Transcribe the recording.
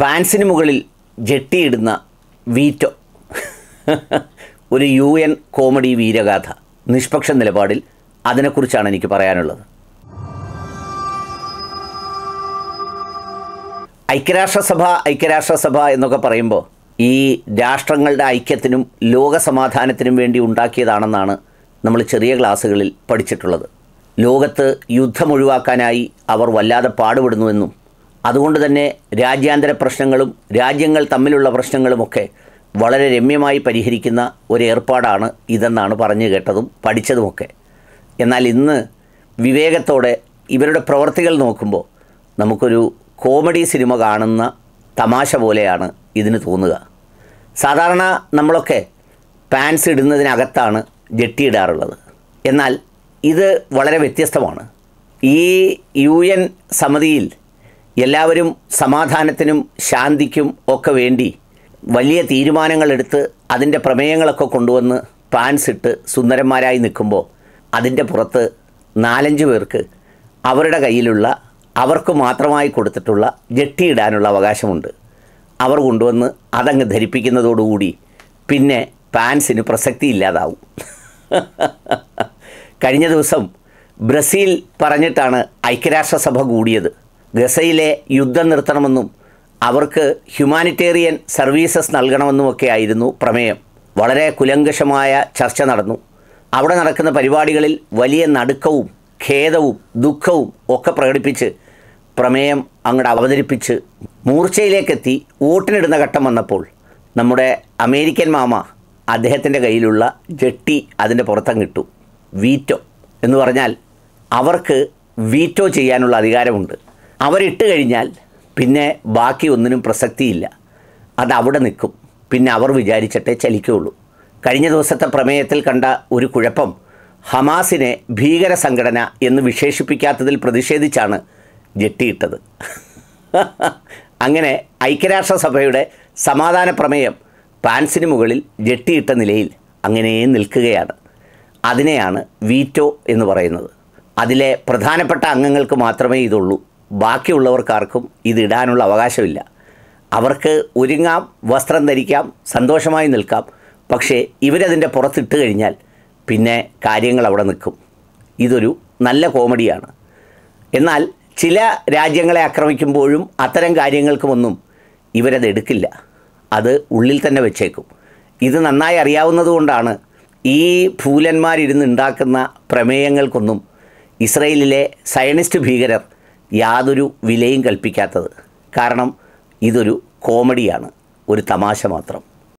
പാൻസിന് മുകളിൽ ജെട്ടിയിടുന്ന വീറ്റോ ഒരു യു എൻ കോമഡി വീരഗാഥ നിഷ്പക്ഷ നിലപാടിൽ അതിനെക്കുറിച്ചാണ് എനിക്ക് പറയാനുള്ളത് ഐക്യരാഷ്ട്രസഭ ഐക്യരാഷ്ട്രസഭ എന്നൊക്കെ പറയുമ്പോൾ ഈ രാഷ്ട്രങ്ങളുടെ ഐക്യത്തിനും ലോക സമാധാനത്തിനും വേണ്ടി ഉണ്ടാക്കിയതാണെന്നാണ് നമ്മൾ ചെറിയ ക്ലാസ്സുകളിൽ പഠിച്ചിട്ടുള്ളത് ലോകത്ത് യുദ്ധം ഒഴിവാക്കാനായി അവർ വല്ലാതെ പാടുപെടുന്നുവെന്നും അതുകൊണ്ട് തന്നെ രാജ്യാന്തര പ്രശ്നങ്ങളും രാജ്യങ്ങൾ തമ്മിലുള്ള പ്രശ്നങ്ങളുമൊക്കെ വളരെ രമ്യമായി പരിഹരിക്കുന്ന ഒരു ഏർപ്പാടാണ് ഇതെന്നാണ് പറഞ്ഞു കേട്ടതും പഠിച്ചതുമൊക്കെ എന്നാൽ ഇന്ന് വിവേകത്തോടെ ഇവരുടെ പ്രവർത്തികൾ നോക്കുമ്പോൾ നമുക്കൊരു കോമഡി സിനിമ കാണുന്ന തമാശ പോലെയാണ് ഇതിന് തോന്നുക സാധാരണ നമ്മളൊക്കെ പാൻസ് ഇടുന്നതിനകത്താണ് ജെട്ടി ഇടാറുള്ളത് എന്നാൽ ഇത് വളരെ വ്യത്യസ്തമാണ് ഈ യു എൻ സമിതിയിൽ എല്ലാവരും സമാധാനത്തിനും ശാന്തിക്കും ഒക്കെ വേണ്ടി വലിയ തീരുമാനങ്ങളെടുത്ത് അതിൻ്റെ പ്രമേയങ്ങളൊക്കെ കൊണ്ടുവന്ന് പാൻസ് ഇട്ട് സുന്ദരന്മാരായി നിൽക്കുമ്പോൾ അതിൻ്റെ പുറത്ത് നാലഞ്ച് പേർക്ക് അവരുടെ കയ്യിലുള്ള അവർക്ക് മാത്രമായി കൊടുത്തിട്ടുള്ള ജെട്ടിയിടാനുള്ള അവകാശമുണ്ട് അവർ കൊണ്ടുവന്ന് അതങ്ങ് ധരിപ്പിക്കുന്നതോടുകൂടി പിന്നെ പാൻസിന് പ്രസക്തി ഇല്ലാതാവും കഴിഞ്ഞ ദിവസം ബ്രസീൽ പറഞ്ഞിട്ടാണ് ഐക്യരാഷ്ട്രസഭ കൂടിയത് ഗസയിലെ യുദ്ധം നിർത്തണമെന്നും അവർക്ക് ഹ്യൂമാനിറ്റേറിയൻ സർവീസസ് നൽകണമെന്നുമൊക്കെ ആയിരുന്നു പ്രമേയം വളരെ കുലങ്കഷമായ ചർച്ച നടന്നു അവിടെ നടക്കുന്ന പരിപാടികളിൽ വലിയ നടുക്കവും ഖേദവും ദുഃഖവും ഒക്കെ പ്രകടിപ്പിച്ച് പ്രമേയം അങ്ങോട്ട് അവതരിപ്പിച്ച് മൂർച്ചയിലേക്കെത്തി വോട്ടിനിടുന്ന ഘട്ടം വന്നപ്പോൾ നമ്മുടെ അമേരിക്കൻ മാമ അദ്ദേഹത്തിൻ്റെ കയ്യിലുള്ള ജെട്ടി അതിൻ്റെ പുറത്തങ്ങിട്ടു വീറ്റോ എന്ന് പറഞ്ഞാൽ അവർക്ക് വീറ്റോ ചെയ്യാനുള്ള അധികാരമുണ്ട് അവരിട്ട് കഴിഞ്ഞാൽ പിന്നെ ബാക്കി ഒന്നിനും പ്രസക്തിയില്ല അത് അവിടെ നിൽക്കും പിന്നെ അവർ വിചാരിച്ചിട്ടേ ചലിക്കുകയുള്ളൂ കഴിഞ്ഞ ദിവസത്തെ പ്രമേയത്തിൽ കണ്ട ഒരു കുഴപ്പം ഹമാസിനെ ഭീകര സംഘടന എന്ന് വിശേഷിപ്പിക്കാത്തതിൽ പ്രതിഷേധിച്ചാണ് ജെട്ടിയിട്ടത് അങ്ങനെ ഐക്യരാഷ്ട്രസഭയുടെ സമാധാന പ്രമേയം പാൻസിന് മുകളിൽ ജെട്ടിയിട്ട നിലയിൽ അങ്ങനെ നിൽക്കുകയാണ് അതിനെയാണ് വീറ്റോ എന്ന് പറയുന്നത് അതിലെ പ്രധാനപ്പെട്ട അംഗങ്ങൾക്ക് മാത്രമേ ഇതുള്ളൂ ബാക്കിയുള്ളവർക്കാർക്കും ഇതിടാനുള്ള അവകാശമില്ല അവർക്ക് ഒരുങ്ങാം വസ്ത്രം ധരിക്കാം സന്തോഷമായി നിൽക്കാം പക്ഷേ ഇവരതിൻ്റെ പുറത്തിട്ട് കഴിഞ്ഞാൽ പിന്നെ കാര്യങ്ങൾ അവിടെ നിൽക്കും ഇതൊരു നല്ല കോമഡിയാണ് എന്നാൽ ചില രാജ്യങ്ങളെ ആക്രമിക്കുമ്പോഴും അത്തരം കാര്യങ്ങൾക്കുമൊന്നും ഇവരത് എടുക്കില്ല അത് ഉള്ളിൽ തന്നെ വെച്ചേക്കും ഇത് നന്നായി അറിയാവുന്നതുകൊണ്ടാണ് ഈ ഭൂലന്മാരിരുന്ന് ഉണ്ടാക്കുന്ന പ്രമേയങ്ങൾക്കൊന്നും ഇസ്രയേലിലെ സയനിസ്റ്റ് ഭീകരർ യാതൊരു വിലയും കൽപ്പിക്കാത്തത് കാരണം ഇതൊരു കോമഡിയാണ് ഒരു തമാശ മാത്രം